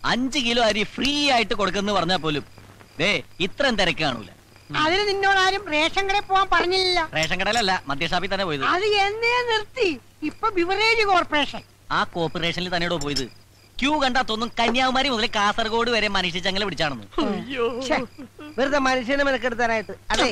അഞ്ച് കിലോ അരി ഫ്രീ ആയിട്ട് കൊടുക്കുന്നു പറഞ്ഞാൽ പോലും ദേ ഇത്രയും തിരക്ക് കാണൂല അതിന് നിന്നോടാരും റേഷൻ കടയിൽ പോവാൻ പറഞ്ഞില്ല റേഷൻ കടയിലല്ല മദ്യഷാപ്പിൽ തന്നെ പോയത് അത് എന്നേ നിർത്തി ഇപ്പൊ ബിവറേജ് കോർപ്പറേഷൻ ആ കോർപ്പറേഷനിൽ തന്നെയോ പോയത് ക്യൂ കണ്ടാ തോന്നും കന്യാകുമാരി മുതൽ കാസർഗോഡ് വരെ മനുഷ്യ ചങ്ങല പിടിച്ചാണെന്ന് ഛെ, വെറുതെ മനുഷ്യനെ മെനക്കെടുത്താനായിട്ട് അതെ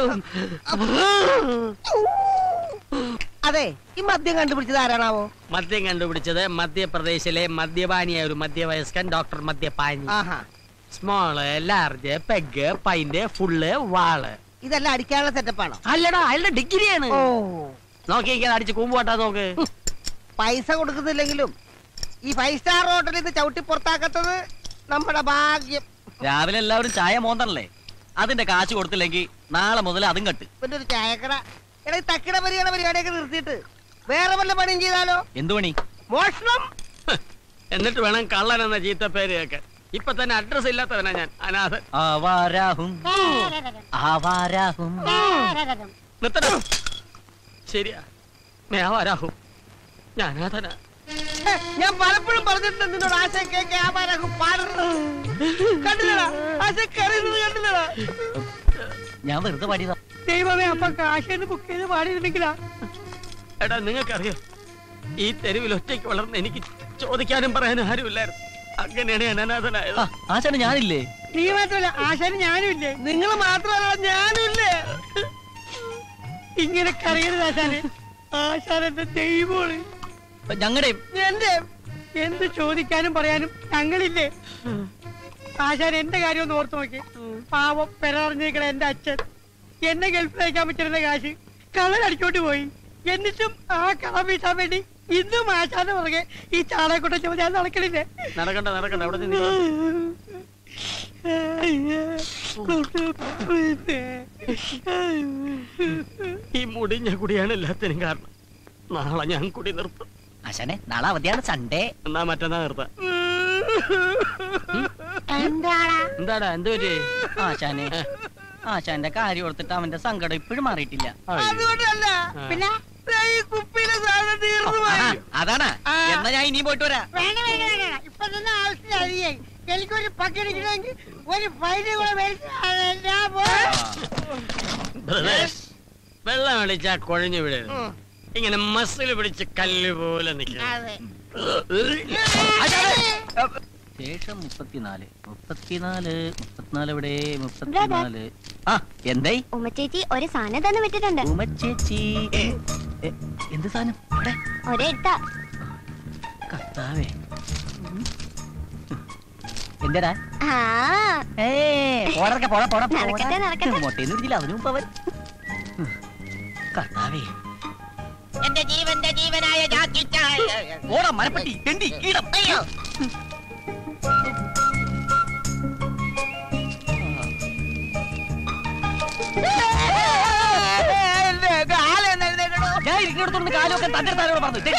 അതെ ഈ മദ്യം കണ്ടുപിടിച്ചത് ആരാണാവോ മദ്യം കണ്ടുപിടിച്ചത് മധ്യപ്രദേശിലെ മദ്യപാനിയായ ഒരു മധ്യവയസ്കൻ ഡോക്ടർ മദ്യപാനി ആഹാ small large peg pint full വാള് ഇതെല്ലാം അടിക്കാനുള്ള സെറ്റപ്പാണോ അല്ലടാ അയാളുടെ ഡിഗ്രിയാണ് ഓ നോക്കിയിരിക്കാൻ അടിച്ച് കൂമ്പുപോട്ടാ നോക്ക് പൈസ കൊടുക്കുന്നില്ലെങ്കിലും ഈ ഫൈവ് സ്റ്റാർ ഹോട്ടലിൽ ഇത് ചവിട്ടി പുറത്താക്കത്തത് നമ്മുടെ ഭാഗ്യം രാവിലെ എല്ലാവരും ചായ മോന്തണല്ലേ അതിന്റെ കാശ് കൊടുത്തില്ലെങ്കിൽ നാളെ മുതൽ അതും കട്ട് പിന്നെ ഒരു ചായക്കട എടാ ഈ തക്കിട പരിഗണ പരിപാടിയൊക്കെ നിർത്തിയിട്ട് വേറെ വല്ല പണിയും ചെയ്താലോ എന്തു പണി മോഷണം എന്നിട്ട് വേണം കള്ളൻ എന്ന ചീത്ത പേര് കേൾക്കാൻ ഇപ്പൊ തന്നെ അഡ്രസ് ഇല്ലാത്തവനാ ഞാൻ അനാഥൻ ആവാരാഹും ആവാരാഹും നിർത്തണം ശരിയാ മേവാരാഹു ഞാൻ അനാഥനാ ഹെ, ഞാൻ പലപ്പോഴും പറഞ്ഞിട്ടുണ്ട് നിന്നോട് ആശ കേക്ക് ആവാരൊക്കെ പാടുന്നത് കണ്ടില്ലടാ ആശ കറിയുന്നത് കണ്ടില്ലടാ ഞാൻ വെറുതെ പാടിയതാ ദൈവമേ അപ്പൊ കാശേന്ന് ബുക്ക് ചെയ്ത് പാടിയിരുന്നെങ്കിലാ എടാ നിങ്ങൾക്കറിയോ ഈ തെരുവിൽ ഒറ്റയ്ക്ക് വളർന്ന് എനിക്ക് ചോദിക്കാനും പറയാനും ആരുമില്ലായിരുന്നു അങ്ങനെയാണ് ഞാൻ അനാഥനായത് ആ, ആശാന് ഞാനില്ലേ നീ മാത്രമല്ല ആശാന് ഞാനും ഇല്ലേ നിങ്ങൾ മാത്രമല്ല ഞാനും ഇല്ലേ ഇങ്ങനെ കറിയരുത് ആശാന് ആശാൻ എന്റെ ദൈവമാണ് ഞങ്ങളുടെ എന്റെ എന്ത് ചോദിക്കാനും പറയാനും ഞങ്ങളില്ലേ ആശാൻ എന്റെ കാര്യം ഒന്ന് ഓർത്ത് നോക്കി പാവം പെരറിഞ്ഞിരിക്കണ എന്റെ അച്ഛൻ എന്നെ ഗൾഫിൽ അയക്കാൻ പറ്റുന്ന കാശ് കള്ളനടിച്ചോണ്ട് പോയി എന്നിട്ടും ആ കട വീട്ടാൻ വേണ്ടി ഇന്നും ആശാന്റെ പുറകെ ഈ ചാളയെക്കൂട്ടം ചുമ ഞാൻ നടക്കണില്ലേ നടക്കണ്ട നടക്കണ്ട അവിടെ നിന്ന് ഈ മുടിഞ്ഞ കുടിയാണ് എല്ലാത്തിനും കാരണം നാളെ ഞാൻ കുടി നിർത്തും ആശാനെ നാളെ അവധിയാണ് സൺഡേ എന്നാ മറ്റന്നാ നിർത്താം എന്താടാ എന്താടാ എന്ത് പറ്റി ആശാനെ ആശാന്റെ കാര്യം ഓർത്തിട്ട് അവന്റെ സങ്കടം ഇപ്പോഴും മാറിയിട്ടില്ല അതുകൊണ്ടല്ല പിന്നെ ദേ ഈ കുപ്പിയിലെ സാധനം തീർന്നു ആ, പോയി അതാണ് ആ. എന്നാ ഞാൻ ഇനിയും പോയിട്ട് വരാം വേണ്ട വേണ്ട വേണ്ട ഇപ്പൊ തന്നെ ആവശ്യത്തിന് അധികമായി എനിക്കൊരു പക്കടിക്കണമെങ്കിൽ ഒരു ഫൈന് കൂടെ മേടിച്ച് ഞാൻ പോയി ബ്രദേഴ്സ്, വെള്ളം അടിച്ചാ കുഴഞ്ഞു വിടരുത് ഇങ്ങനെ മസിൽ പിടിച്ച് കല്ല് പോലെ നിൽക്കണം അതെ ശേഷം മുപ്പത്തിനാല് മുപ്പത്തിനാല് മുപ്പത്തിനാല് എവിടെ മുപ്പത്തിനാല് ആ എന്തായി ഉമ്മച്ചേച്ചി ഒരു സാധനം തന്നെ വിട്ടിട്ടുണ്ട് ഉമച്ചേച്ചി എ, എന്ത് സാധനം ഇവിടെ ഒരെട്ട കർത്താവേ എന്റെടാ ആ ഏ പോടക്കെ പോടാ പോടാ നടക്കട്ടെ, നടക്കട്ടെ. മൊട്ടേന്ന് വിരിച്ചില്ല അതിനു മുമ്പ് അവൻ ഉം. കർത്താവേ എന്റെ ജീവന്റെ ജീവനായ ജാക്കിച്ചായ ഓടാ മരപ്പെട്ടി തെണ്ടി കീടം അയ്യോ എന്റെ കാലെന്ന് എഴുന്നേക്കണോ ഞാൻ ഇരിക്കുന്നിടത്തോണ്ട് കാലൊക്കെ തന്റെ താരോട് പറഞ്ഞു ദേ.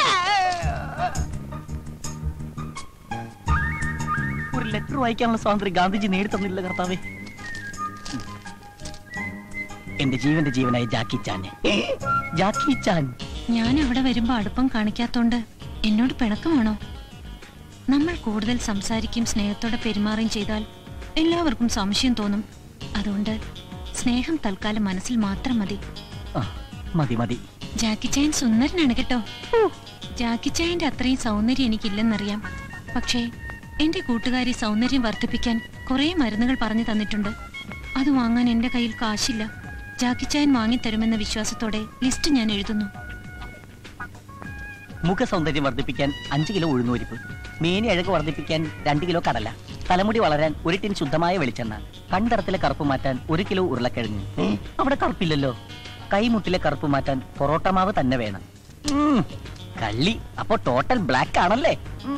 ഒരു ലെറ്റർ വായിക്കാനുള്ള സ്വാതന്ത്ര്യം ഗാന്ധിജി നേടിത്തന്നില്ല കർത്താവേ ഉം. എന്റെ ജീവന്റെ ജീവനായ ജാക്കി ചാൻ ജാക്കി ചാൻ ഞാൻ അവിടെ വരുമ്പോ അടുപ്പം കാണിക്കാത്തോണ്ട് എന്നോട് പിണക്കമാണോ നമ്മൾ കൂടുതൽ സംസാരിക്കും സ്നേഹത്തോടെ പെരുമാറുകയും ചെയ്താൽ എല്ലാവർക്കും സംശയം തോന്നും അതുകൊണ്ട് സ്നേഹം തൽക്കാലം മനസ്സിൽ മാത്രം മതി ആ, മതി മതി ജാക്കി ചായൻ സുന്ദരനാണ് കേട്ടോ ജാക്കി ചായന്റെ അത്രയും സൗന്ദര്യം എനിക്കില്ലെന്നറിയാം പക്ഷേ എന്റെ കൂട്ടുകാരി സൗന്ദര്യം വർദ്ധിപ്പിക്കാൻ കുറേ മരുന്നുകൾ പറഞ്ഞു തന്നിട്ടുണ്ട് അത് വാങ്ങാൻ എന്റെ കയ്യിൽ കാശില്ല ജാക്കി ചായൻ വാങ്ങിത്തരുമെന്ന വിശ്വാസത്തോടെ ലിസ്റ്റ് ഞാൻ എഴുതുന്നു മുഖ സൗന്ദര്യം വർദ്ധിപ്പിക്കാൻ അഞ്ച് കിലോ ഉഴുന്നുപരിപ്പ് മേനി അഴക് വർദ്ധിപ്പിക്കാൻ രണ്ട് കിലോ കടല തലമുടി വളരാൻ ഒരു ടിൻ ശുദ്ധമായ വെളിച്ചെണ്ണ കണ്ടറത്തിലെ കറുപ്പ് മാറ്റാൻ ഒരു കിലോ ഉരുളക്കിഴങ്ങ് ഏ, അവിടെ കറുപ്പില്ലല്ലോ കൈമുട്ടിലെ കറുപ്പ് മാറ്റാൻ പൊറോട്ട മാവ് തന്നെ വേണം ഉം, കള്ളി അപ്പൊ ടോട്ടൽ ബ്ലാക്ക് ആണല്ലേ ഉം.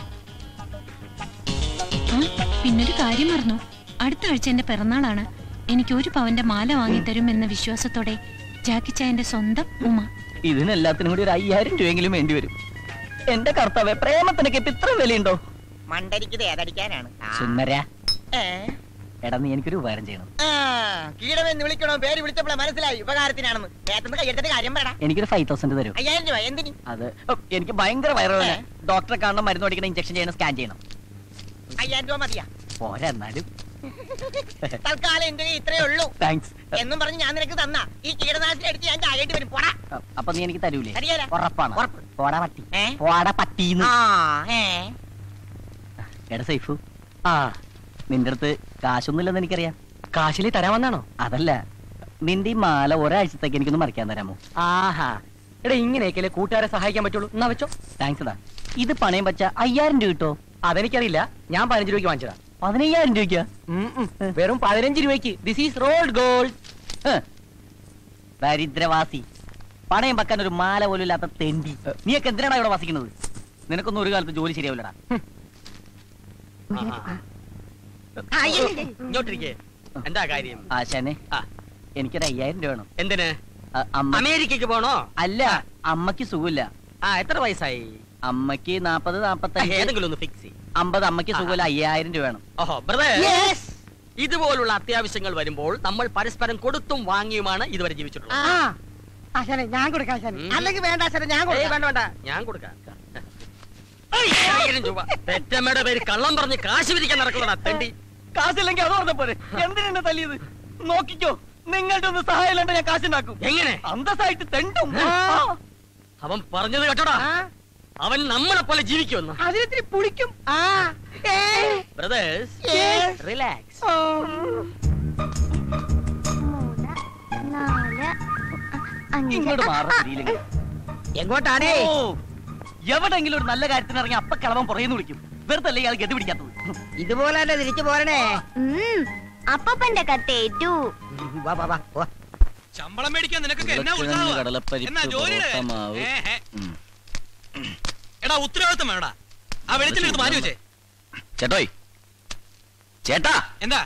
ആ പിന്നൊരു കാര്യം മറന്നു അടുത്ത ആഴ്ച എന്റെ പിറന്നാളാണ് എനിക്ക് ഒരു പവന്റെ മാല വാങ്ങിത്തരും എന്ന വിശ്വാസത്തോടെ ജാക്കി ചായന്റെ സ്വന്തം ഉമ ഇതിനെല്ലാത്തിനും കൂടി ഒരു അയ്യായിരം രൂപയെങ്കിലും വേണ്ടി വരും എന്റെ കർത്താവെ പ്രേമത്തിനൊക്കെ ഇപ്പൊ ഇത്ര വിലയുണ്ടോ മണ്ടരിക്കത് ഏതടിക്കാനാണ് ആ. സുന്ദര ഏ? എടാ നീ എനിക്കൊരു ഉപകാരം ചെയ്യണം ആ, കീടമെന്ന് വിളിക്കണോ പേര് വിളിച്ചപ്പോഴേ മനസ്സിലായി ഉപകാരത്തിനാണെന്ന് നേരത്തെ കയ്യെടുത്തിട്ട് കാര്യം പറയടാ എനിക്കൊരു ഫൈവ് തൗസൻഡ് തരും അയ്യായിരം രൂപ എന്തിന് അത് ഓ, എനിക്ക് ഭയങ്കര വയറുവേദന ഏ? ഡോക്ടറെ കാണണം മരുന്ന് പഠിക്കണം ഇഞ്ചക്ഷൻ ചെയ്യണം സ്കാൻ ചെയ്യണം അയ്യായിരം രൂപ മതിയാ പോരാ എന്നാലും തൽക്കാലം എന്റെ കയ്യിൽ ഇത്രയേ ഉള്ളൂ താങ്ക്സ് എന്നും പറഞ്ഞ് ഞാൻ നിനക്ക് തന്ന ഈ കീടനാശിനി എടുത്ത് ഞാൻ ചാകേണ്ടി വരും പോടാ അപ്പൊ നീ എനിക്ക് തരൂലേ തരികേല. ഉറപ്പാണ് ഉറപ്പ്. പോടാ പട്ടി ഏ? പോടാ പട്ടീന്ന് ആ ഏ എടാ സൈഫു ആ നിന്റെ അടുത്ത് കാശൊന്നുമില്ലെന്ന് എനിക്കറിയാം കാശിലി തരാൻ വന്നാണോ അതല്ല നിന്റെ ഈ മാല ഒരാഴ്ചത്തേക്ക് എനിക്കൊന്ന് മറിക്കാൻ തരാമോ ആഹാ എടാ ഇങ്ങനെയൊക്കെയല്ലേ കൂട്ടുകാരെ സഹായിക്കാൻ പറ്റുള്ളൂ എന്നാ വെച്ചോ താങ്ക്സ് എടാ ഇത് പണയം വെച്ച അയ്യായിരം രൂപ കിട്ടോ അതെനിക്കറിയില്ല ഞാൻ പതിനഞ്ച് രൂപയ്ക്ക് വാങ്ങിച്ചതാ പതിനയ്യായിരം രൂപയ്ക്കാ ഉം, ഉം. വെറും പതിനഞ്ച് രൂപയ്ക്ക് ദിസ് ഈസ് റോൾഡ് ഗോൾഡ് ഹ്. ദരിദ്രവാസി പണയം വെക്കാൻ ഒരു മാല പോലും ഇല്ലാത്ത തെണ്ടി നീയൊക്കെ എന്തിനാണ് ഇവിടെ വസിക്കുന്നത് നിനക്കൊന്നും ഒരു കാലത്ത് ജോലി ശരിയാവില്ലടാ ഇങ്ങോട്ടിരിക്കേ എന്താ കാര്യം ആശാനെ ആ. എനിക്കൊരു അയ്യായിരം രൂപ വേണം എന്തിന് അ, അമ്മ അമേരിക്കക്ക് പോണോ അല്ല അമ്മക്ക് സുഖമില്ല ആ എത്ര വയസ്സായി അമ്മക്ക് നാപ്പത് നാപ്പത്തഞ്ച് ഏതെങ്കിലും ഒന്ന് ഫിക്സ് ചെയ്യും അമ്പത് അമ്മക്ക് സുഖമില്ല അയ്യായിരം രൂപ വേണം ഓഹോ ബ്രദർ ഇതുപോലുള്ള അത്യാവശ്യങ്ങൾ വരുമ്പോൾ നമ്മൾ പരസ്പരം കൊടുത്തും വാങ്ങിയുമാണ് ഇതുവരെ ജീവിച്ചിട്ടുള്ളത് ആ ആശാനെ ഞാൻ കൊടുക്കാം ആശാനെ ഉം. അല്ലെങ്കിൽ വേണ്ട സാറേ ഞാൻ ഏയ് കൊടുക്കാം വേണ്ട വേണ്ട ഞാൻ കൊടുക്കാം ആയിരം രൂപ പെറ്റമ്മയുടെ പേര് കള്ളം പറഞ്ഞ് കാശ് പിരിക്കാൻ നടക്കുന്നതാ തെണ്ടി കാശില്ലെങ്കിൽ അത് പറഞ്ഞ പോരെ എന്തിനാ തല്ലിയത് നോക്കിക്കോ നിങ്ങളുടെ ഒന്ന് സഹായം ഇല്ലാണ്ട് ഞാൻ കാശുണ്ടാക്കും എങ്ങനെ അന്തസ്സായിട്ട് തെണ്ടും അവൻ പറഞ്ഞത് കേട്ടോടാ ആ അവൻ നമ്മളെ പോലെ ജീവിക്കുമെന്ന് അതിനിത്തിരി പുളിക്കും ആ ഏ ബ്രദേഴ്സ് Yes. റിലാക്സ് ഓ. മൂന്ന് നാല് അഞ്ച് ഇങ്ങോട്ട് ആ, മാറാ ആ, എങ്ങോട്ടാണേ ഓ എവിടെങ്കിലും ഒരു നല്ല കാര്യത്തിന് ഇറങ്ങി അപ്പ കളവൻ പുറയുന്നു വിളിക്കും വെറുതെ അല്ലേ ഇയാൾ ഗതി പിടിക്കാത്തത് ഇതുപോലെ തന്നെ തിരിച്ചു പോരണേ ഉം, അപ്പപ്പന്റെ കത്തേറ്റു വാ വാ വാ വാ. ശമ്പളം മേടിക്കാൻ നിനക്കൊക്കെ എന്നാ ഉരുളക്കിഴങ്ങ്, ഉത്സാഹമാ? കടലപ്പരിപ്പ്, എന്നാ ജോലിയുടെ പൊറോട്ട മാവ്. ഏ, ഏ. ഉം. എടാ ഉത്തരവാദിത്തം വേണടാ ആ വെളിച്ചെടുത്ത് മാറ്റി വെച്ചേ ചേട്ടോയ് ചേട്ടാ എന്താ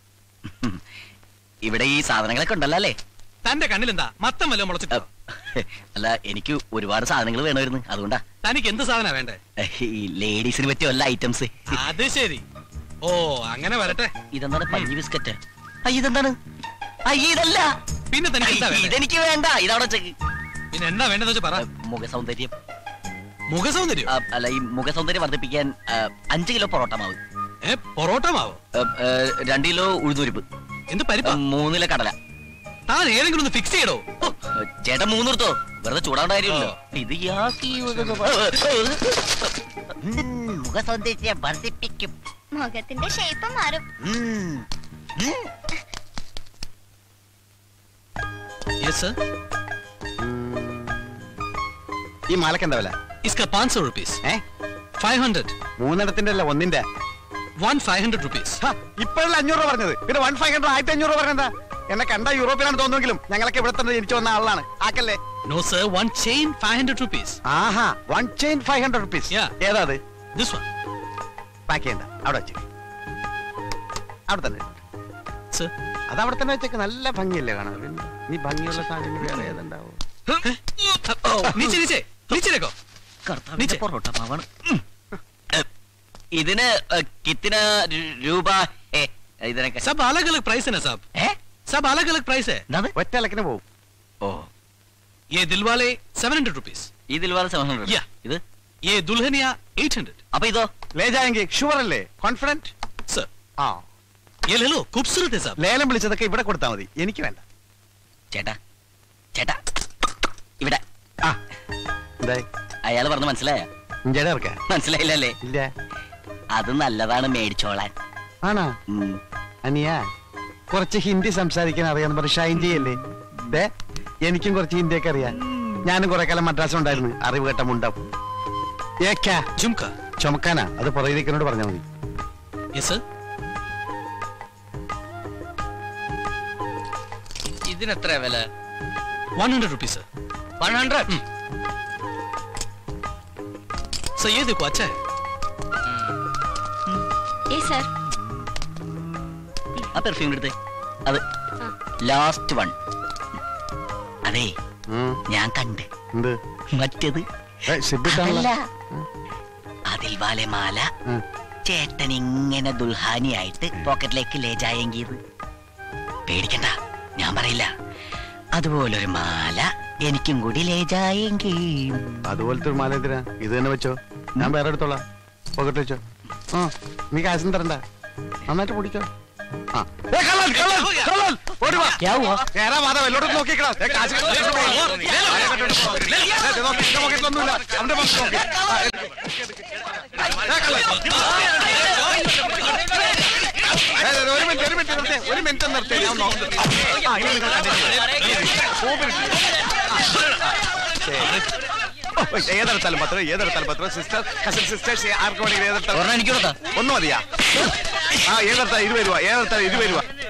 ഇവിടെ ഈ സാധനങ്ങളൊക്കെ ഉണ്ടല്ലോ അല്ലേ തന്റെ കണ്ണിൽ എന്താ മത്തം വല്ലതും മുളച്ചിട്ടോ അല്ല എനിക്ക് ഒരുപാട് സാധനങ്ങൾ വേണമായിരുന്നു അതുകൊണ്ടാ തനിക്ക് എന്ത് സാധന വേണ്ടേ ഈ ലേഡീസിന് പറ്റിയ വല്ല ഐറ്റംസ് അത് ശരി ഓ അങ്ങനെ വരട്ടെ ഇതെന്താണ് പഞ്ഞി ബിസ്ക്കറ്റ് ഇതെന്താണ് അയ്യ ഇതല്ല പിന്നെ തനിക്ക് എന്താ വേണ്ടേ ഇതെനിക്ക് വേണ്ട ഇതവിടെ വെച്ചേക്ക് പിന്നെ എന്താ വേണ്ടെന്ന് വെച്ചാ പറ മുഖ സൗന്ദര്യം മുഖസൗന്ദര്യം ആ, അല്ല ഈ മുഖ സൗന്ദര്യം വർദ്ധിപ്പിക്കാൻ ആ, അഞ്ച് കിലോ പൊറോട്ട മാവ് ഏ പൊറോട്ട മാവോ ആ, ആ, രണ്ട് കിലോ ഉഴുന്നുരിപ്പ് എന്ത് ആ, പരിപ്പാ മൂന്ന് കിലോ കടല താൻ ഏതെങ്കിലും ഒന്ന് ഫിക്സ് ചെയ്യടോ ആ, ചേട്ടൻ മൂന്ന് എടുത്തോ വെറുതെ ചൂടാവേണ്ട കാര്യമില്ലല്ലോ ഇത് ഇയാൾക്ക് ഈ ഉം, മുഖ സൗന്ദര്യം വർദ്ധിപ്പിക്കും മുഖത്തിന്റെ ഷേപ്പ് മാറും ഉം. ഉം. യെസ് സർ ഈ മാലക്ക് എന്താ വില ഇസ്ക പാഞ്ച് സौ റുപ്പീസ് ഏ ഫൈവ് ഹൺഡ്രഡ് മൂന്നെണ്ണത്തിന്റെ അല്ല ഒന്നിന്റെ വൺ ഫൈവ് ഹൺഡ്രഡ് റുപ്പീസ് ഹ, ഇപ്പോഴല്ലേ അഞ്ഞൂറ് രൂപ പറഞ്ഞത് പിന്നെ വൺ ഫൈവ് ഹൺഡ്രഡ് ആയിരത്തി അഞ്ഞൂറ് രൂപ പറഞ്ഞതാ എന്നെ കണ്ട യൂറോപ്പിലാണ് തോന്നുമെങ്കിലും ഞങ്ങളൊക്കെ ഇവിടെ തന്നെ ജനിച്ചു വന്ന ആളാണ് ആക്കല്ലേ no sir one chain five hundred rupees ആഹാ one chain five hundred rupees Yeah. ഏതാ അത് ദിസ് വൺ പാക്ക് ചെയ്യണ്ട അവിടെ വെച്ച് അവിടെ തന്നെ സർ അത് അവിടെ തന്നെ വെച്ചേക്ക് നല്ല ഭംഗിയല്ലേ കാണാൻ പിന്നെ ഈ ഭംഗിയുള്ള സാധനങ്ങൾ വേറെ ഏതുണ്ടാവും നീച്ചേ നീച്ചേ നീച്ചേക്കോ കർത്താവിന്റെ നിച്ചേ. പൊറോട്ട മാവാണ് ഉം. ഏ, ഇതിന് ഏ, കിത്തിന് രു- രൂപ ഏ, ഇതിനൊക്കെ सब अलग अलग प्राइस है ना साहब ഏ सब अलग अलग प्राइस है എന്നത് ഒറ്റ ഇലക്കിന് പോകും ഓ ये दिलवाले सेवन हंड्रेड रुपीज ഇതിൽ വേറെ സെവൻ ഹൺഡ്രഡ് Yeah. ഇത് ये दुल्हनिया एट हंड्रेड അപ്പൊ ഇതോ ലേജായെങ്കിൽ ഷുവർ അല്ലേ കോൺഫിഡന്റ് सर ആ ये ले लो खूबसूरत है साहब ലേലം വിളിച്ചതൊക്കെ ഇവിടെ കൊടുത്താൽ മതി എനിക്ക് വേണ്ട ചേട്ടാ ചേട്ടാ ഇവിടെ ആ എന്തായി അയാൾ പറഞ്ഞ് മനസ്സിലായ ഇഞ്ചയുടെ ഇറക്കാ മനസ്സിലായില്ലല്ലേ ഇല്ല അത് നല്ലതാണ് മേടിച്ചോളാൻ ആണോ ഉം. അനിയ കുറച്ച് ഹിന്ദി സംസാരിക്കാൻ അറിയാന്ന് പറഞ്ഞ് ഷൈൻ ചെയ്യല്ലേ ദേ എനിക്കും കുറച്ച് ഹിന്ദിയൊക്കെ അറിയാം ഞാനും കുറെ കാലം മദ്രാസം ഉണ്ടായിരുന്നു അറിവ് കേട്ട മുണ്ടാവും ഏക്കാ झुमका ചുമക്കാനാ അത് പുറകിലേക്കിനോട് പറഞ്ഞാൽ മതി ये सर ഇതിനെത്ര വില one hundred rupees sir one hundred sir ये देखो अच्छा है ഏ സർ ആ പെർഫ്യൂം എടുത്തേ അത് ലാസ്റ്റ് വൺ അതെ ഉം, ഞാൻ കണ്ട് എന്ത് മറ്റേത് ഏ, സിബിട്ടാണല്ലോ. അതല്ല. അതിൽ വാലെ മാല ഉം. ചേട്ടൻ ഇങ്ങനെ ദുൽഹാനിയായിട്ട് പോക്കറ്റിലേക്ക് ലേജായെങ്കിയത് പേടിക്കണ്ട ഞാൻ പറയില്ല അതുപോലൊരു മാല എനിക്കും കൂടി ലേജായെങ്കിൽ അതുപോലത്തെ ഒരു മാല എന്തിനാ ഇത് തന്നെ വെച്ചോ ഞാൻ വേറെ എടുത്തോളാം പോക്കറ്റ് വെച്ചോ ആ നീ കാശും തരണ്ട നന്നായിട്ട് പിടിച്ചോ ആ ഏ, കള്ളൻ, കള്ളൻ, കള്ളൻ, ഓടി വാ. ക്യാ ഹുവാ? കേറാ വാദം എല്ലോടും നോക്കിക്കടാ ഏ, കാശ് കെട്ടി വെച്ചിട്ട് പോ. ആരെ കെട്ടിട്ട് പോ. ഏ, ദേ നോക്കി, എന്റെ പോക്കറ്റിലൊന്നുമില്ല. അവന്റെ പോക്കറ്റിൽ നോക്കി. ആ, എടുക്ക്, എടുക്ക്, എടുക്ക്. ഏ, കള്ളൻ. ഏ, ദേ, ദേ, ഒരു മിനിറ്റ് ഒരു മിനിറ്റ് നിർത്തേ ഒരു മിനിറ്റ് നിർത്തേ ഞാൻ നോക്കട്ടെ ആ ഇനി നിങ്ങൾ ഏതെടുത്താലും പത്രം ഏതെടുത്താലും പത്രം സിസ്റ്റർ കസിൻ സിസ്റ്റേഴ്സ് ആർക്ക് വേണമെങ്കിലും ഏതെടുത്താലും എനിക്ക് കൊടുത്താ ഒന്ന് മതിയാ ആ ഏതെടുത്താൽ ഇരുപത് രൂപ ഏതെടുത്താൽ ഇരുപത് രൂപ